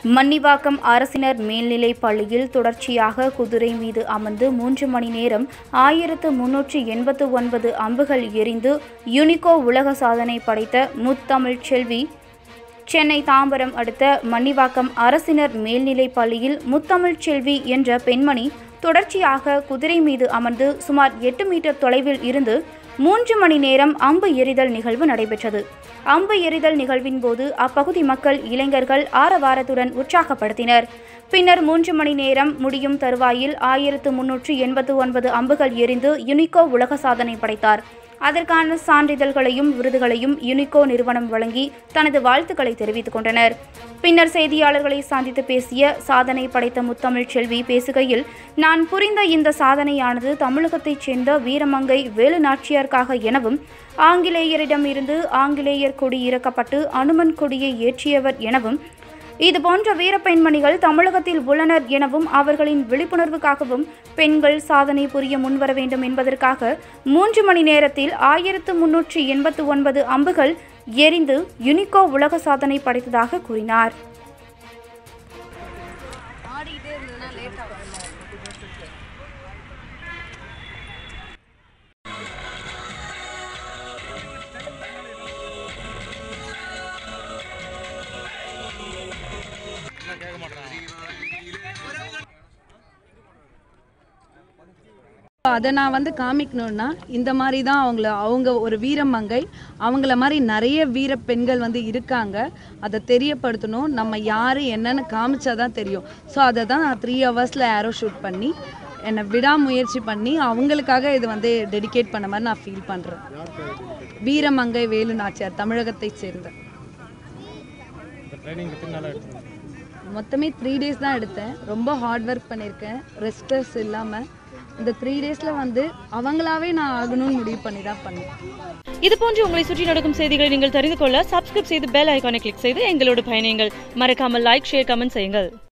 மன்னிவாக்கம் அரசினர் மேல்நிலைப் பள்ளியில் தொடர்ச்சியாக குதிரை மீது அமர்ந்து மூன்று மணி நேரம் ஆயிரத்து முன்னூற்று எண்பத்து ஒன்பது அம்புகள் எறிந்து யுனிகோ உலக சாதனை படைத்த முத்தமிழ் செல்வி சென்னை தாம்பரம் அடுத்த மன்னிவாக்கம் அரசினர் மேல்நிலைப் பள்ளியில் முத்தமிழ் செல்வி என்ற பெண்மணி தொடர்ச்சியாக குதிரை மீது அமர்ந்து சுமார் எட்டு மீட்டர் தொலைவில் இருந்து மூன்று மணி நேரம் அம்பு எறிதல் நிகழ்வு நடைபெற்றது அம்பு எறிதல் நிகழ்வின் போது அப்பகுதி மக்கள் இளைஞர்கள் ஆரவாரத்துடன் உற்சாகப்படுத்தினர் பின்னர் மூன்று மணி நேரம் முடியும் தருவாயில் ஆயிரத்து முன்னூற்று எண்பத்து ஒன்பது அம்புகள் எறிந்து யுனிகோ உலக சாதனை படைத்தார் அதற்கான சான்றிதழ்களையும் விருதுகளையும் யுனிகோ நிறுவனம் வழங்கி தனது வாழ்த்துக்களை தெரிவித்துக் கொண்டனர் பின்னர் செய்தியாளர்களை சந்தித்து பேசிய சாதனை படைத்த முத்தமிழ் செல்வி பேசுகையில் நான் புரிந்த இந்த சாதனையானது தமிழகத்தைச் சேர்ந்த வீரமங்கை வேலு நாச்சியாருக்காக எனவும் ஆங்கிலேயரிடம் இருந்து ஆங்கிலேயர் கொடி இறக்கப்பட்டு அனுமன் கொடியை ஏற்றியவர் எனவும் இதுபோன்ற வீரப்பெண்மணிகள் தமிழகத்தில் உள்ளனர் எனவும் அவர்களின் விழிப்புணர்வுக்காகவும் பெண்கள் சாதனை புரிய முன்வர வேண்டும் என்பதற்காக மூன்று மணி நேரத்தில் ஆயிரத்து முன்னூற்றி எண்பத்து ஒன்பது அம்புகள் எரிந்து யுனிகோ உலக சாதனை படைத்ததாக கூறினார் ஆடிக்கிட்டே இருந்ததுன்னா லேட் ஆகும் அதை நான் வந்து காமிக்கணும்னா இந்த மாதிரி தான் அவங்கள அவங்க ஒரு வீரமங்கை அவங்கள மாதிரி நிறைய வீர பெண்கள் வந்து இருக்காங்க அதை தெரியப்படுத்தணும் நம்ம யார் என்னன்னு காமிச்சாதான் தெரியும் ஸோ அதை தான் நான் த்ரீ ஹவர்ஸில் ஏரோ ஷூட் பண்ணி என்னை விடாமுயற்சி பண்ணி அவங்களுக்காக இது வந்து டெடிகேட் பண்ண மாதிரி நான் ஃபீல் பண்ணுறேன் வீரமங்கை வேலு நாச்சியார் தமிழகத்தை சேர்ந்த ட்ரைனிங் எத்தனை நாளாக எடுத்தீங்க மொத்தமே த்ரீ டேஸ் தான் எடுத்தேன் ரொம்ப ஹார்ட் ஒர்க் பண்ணியிருக்கேன் ரெஸ்டர்ஸ் இல்லாமல் இந்த த்ரீ டேஸில் வந்து அவங்களாவே நான் ஆகணும்னு முடிவு பண்ணி தான் பண்ணேன் இது போன்று உங்களை சுற்றி நடக்கும் செய்திகளை நீங்கள் தெரிந்து கொள்ள சப்ஸ்கிரைப் செய்து பெல் ஐகானை கிளிக் செய்து எங்களோடு பயணியுங்கள் மறக்காமல் லைக் ஷேர் கமெண்ட் செய்யுங்கள்